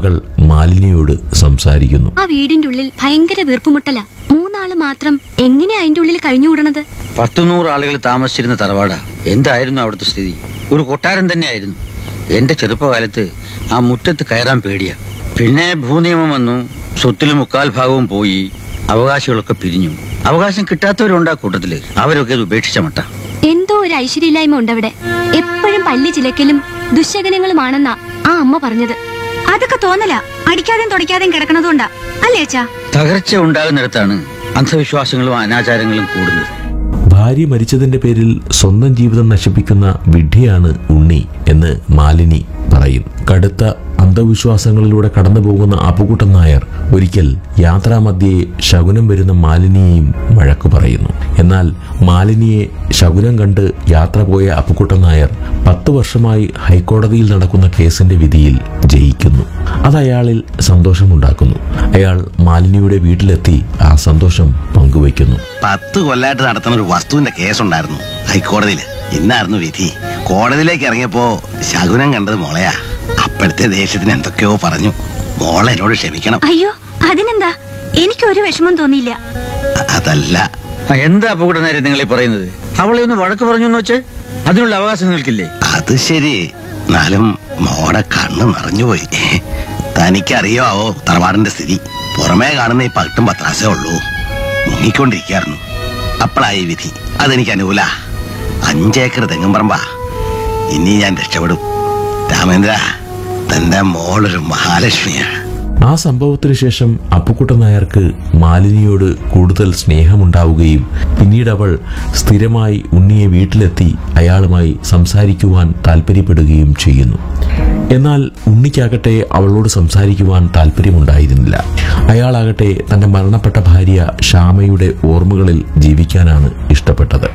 മകൾ മാലിനിയോട് സംസാരിക്കുന്നു ആ വീടിന്റെ ഉള്ളിൽ ഭയങ്കര വീർപ്പുമുട്ടല മൂന്നാള് മാത്രം എങ്ങനെ അതിന്റെ ഉള്ളിൽ കഴിഞ്ഞുകൂടണത് പത്തുനൂറ് ആളുകൾ താമസിച്ചിരുന്ന തറവാട എന്തായിരുന്നു അവിടുത്തെ സ്ഥിതി ഒരു കൊട്ടാരം തന്നെയായിരുന്നു എന്റെ ചെറുപ്പകാലത്ത് ആ മുറ്റത്ത് കയറാൻ പേടിയാ പിന്നെ ഭൂനിയമം വന്നു സ്വത്തിൽ മുക്കാൽ ഭാഗവും പോയി അവകാശികളൊക്കെ പിരിഞ്ഞു അവകാശം കിട്ടാത്തവരുണ്ട് ആ കൂട്ടത്തില് അവരൊക്കെ ഇത് ഉപേക്ഷിച്ച മട്ട എന്തോ ഒരു ഐശ്വര്യമില്ലായ്മ ഉണ്ടവിടെ എപ്പോഴും പല്ലി ചിലക്കലും ദുശകനങ്ങളുമാണെന്നാ ആ അമ്മ പറഞ്ഞത് അതൊക്കെ തോന്നല അടിക്കാതെയും തുടയ്ക്കാതെയും കിടക്കണതുകൊണ്ടാ അല്ലേ അച്ഛാ തകർച്ച ഉണ്ടാകുന്നിടത്താണ് അന്ധവിശ്വാസങ്ങളും അനാചാരങ്ങളും കൂടുന്നത് ഭാര്യ മരിച്ചതിന്റെ പേരിൽ സ്വന്തം ജീവിതം നശിപ്പിക്കുന്ന വിഡ്ഢിയാണ് ഉണ്ണി എന്ന് മാലിനി പറയും കടുത്ത അന്ധവിശ്വാസങ്ങളിലൂടെ കടന്നു പോകുന്ന അപ്പുക്കുട്ടൻ നായർ ഒരിക്കൽ യാത്രാമധ്യേ ശകുനം വരുന്ന മാലിനിയെയും വഴക്കു പറയുന്നു എന്നാൽ മാലിനിയെ ശകുനം കണ്ട് യാത്ര പോയ അപ്പുക്കുട്ടൻ നായർ പത്ത് വർഷമായി ഹൈക്കോടതിയിൽ നടക്കുന്ന കേസിന്റെ വിധിയിൽ ജയിക്കുന്നു അത് അയാളിൽ സന്തോഷമുണ്ടാക്കുന്നു അയാൾ മാലിനിയുടെ വീട്ടിലെത്തി ആ സന്തോഷം പങ്കുവയ്ക്കുന്നു പത്ത് കൊല്ലായിട്ട് നടത്തുന്ന ഒരു വസ്തുവിന്റെ കേസുണ്ടായിരുന്നു ഹൈക്കോടതിയില് ഇന്നായിരുന്നു വിധി കോടതിയിലേക്ക് ഇറങ്ങിയപ്പോ ശകുനം കണ്ടത് മോളയാ അപ്പോഴത്തെ ദേഷ്യത്തിന് എന്തൊക്കെയോ പറഞ്ഞു മോളെ എന്നോട് ക്ഷമിക്കണം അയ്യോ അതിനെന്താ എനിക്കൊരു വിഷമം തോന്നിയില്ല അ- അതല്ല ആ, എന്താ അപകട നേരം നിങ്ങൾ ഈ പറയുന്നത് അവളെ ഒന്ന് വഴക്ക് പറഞ്ഞു എന്ന് വെച്ച് അതിനുള്ള അവകാശം നിങ്ങൾക്കില്ലേ അത് ശരി എന്നാലും മോടെ കണ്ണ് നിറഞ്ഞുപോയി തനിക്കറിയാവോ തറവാടിന്റെ സ്ഥിതി പുറമേ കാണുന്ന ഈ പട്ടും പത്രാസേ ഉള്ളൂ മുങ്ങിക്കൊണ്ടിരിക്കായിരുന്നു അപ്പോഴായി വിധി അതെനിക്ക് അനുകൂല അഞ്ചേക്കർ തെങ്ങും പറമ്പാ ഇനി ഞാൻ രക്ഷപ്പെടും രാമേന്ദ്ര തന്റെ മോളൊരു മഹാലക്ഷ്മിയാണ് ആ സംഭവത്തിന് ശേഷം അപ്പുക്കുട്ടൻ നായർക്ക് മാലിനിയോട് കൂടുതൽ സ്നേഹമുണ്ടാവുകയും പിന്നീട് അവൾ സ്ഥിരമായി ഉണ്ണിയെ വീട്ടിലെത്തി അയാളുമായി സംസാരിക്കുവാൻ താല്പര്യപ്പെടുകയും ചെയ്യുന്നു എന്നാൽ ഉണ്ണിക്കാകട്ടെ അവളോട് സംസാരിക്കുവാൻ താല്പര്യമുണ്ടായിരുന്നില്ല അയാളാകട്ടെ തന്റെ മരണപ്പെട്ട ഭാര്യ ശ്യാമയുടെ ഓർമ്മകളിൽ ജീവിക്കാനാണ് ഇഷ്ടപ്പെട്ടത്